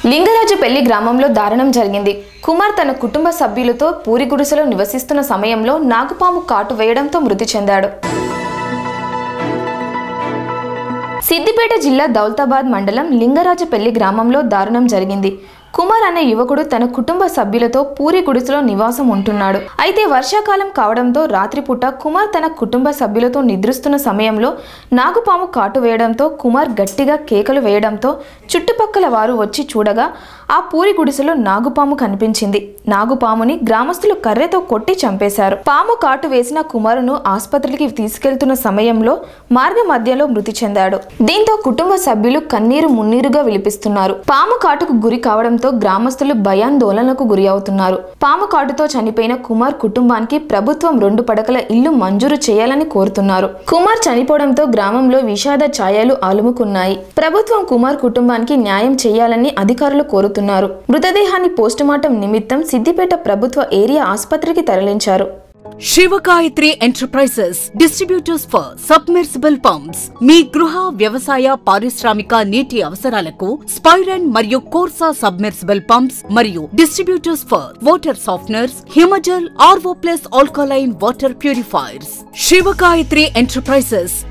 లింగరాజుపల్లి గ్రామంలో దారుణం జరిగింది కుమార్ తన కుటుంబ సభ్యులతో పూరి గుడిసెలో నివసిస్తున్న సమయంలో నాగుపాము కాటు వేయడంతో మృతి చెందాడు సిద్దిపేట జిల్లా దౌలతాబాద్ మండలం లింగరాజపల్లి గ్రామంలో దారుణం జరిగింది కుమార్ అనే యువకుడు తన కుటుంబ సభ్యులతో పూరి గుడిసెలో నివాసం ఉంటున్నాడు అయితే వర్షాకాలం కావడంతో రాత్రిపూట కుమార్ తన కుటుంబ సభ్యులతో నిద్రిస్తున్న సమయంలో నాగుపాము కాటు వేయడంతో కుమార్ గట్టిగా కేకలు వేయడంతో చుట్టుపక్కల వారు వచ్చి చూడగా ఆ పూరి గుడిసెలో నాగుపాము కనిపించింది నాగుపాముని గ్రామస్తులు కర్రెతో కొట్టి చంపేశారు పాము కాటు వేసిన కుమారును ఆసుపత్రికి తీసుకెళ్తున్న సమయంలో మార్గ మధ్యలో మృతి చెందాడు దీంతో కుటుంబ సభ్యులు కన్నీరు మున్నీరుగా విలిపిస్తున్నారు పాము కాటుకు గురి కావడంతో గ్రామస్తులు భయాందోళనకు గురి అవుతున్నారు పాము కాటుతో చనిపోయిన కుమార్ కుటుంబానికి ప్రభుత్వం రెండు పడకల ఇల్లు మంజూరు చేయాలని కోరుతున్నారు కుమార్ చనిపోవడంతో గ్రామంలో విషాద ఛాయలు అలుముకున్నాయి ప్రభుత్వం కుమార్ కుటుంబానికి న్యాయం చేయాలని అధికారులు కోరుతున్నారు మృతదేహాన్ని పోస్టుమార్టం నిమిత్తం సిద్దిపేట ప్రభుత్వ ఏరియా ఆసుపత్రికి తరలించారు Shivagayatri enterprises distributors for submersible pumps మీ గృహ వ్యవసాయ పారిశ్రామిక నీటి అవసరాలకు స్పైరన్ మరియు కోర్సా సబ్మెర్సిబుల్ పంప్స్ మరియు distributors for water softeners Himajal RO plus alkaline water purifiers Shivagayatri enterprises